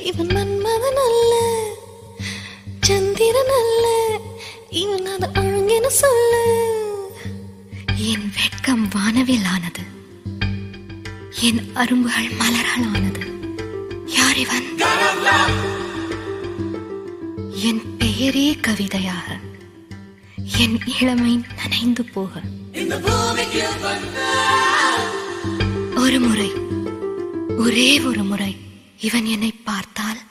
இவன் மன்மதன் அல்ல சந்திரன் அல்ல இவன் அது அழங்கென சொல்லு என் வெட்கம் வானவிலானது என் அரும்புகள் மலரால் ஆனது யார் இவன் என் பெயரே கவிதையாக என் இளமை நனைந்து போக ஒரு முறை ஒரே ஒரு முறை இவன் என்னை பார்த்தால்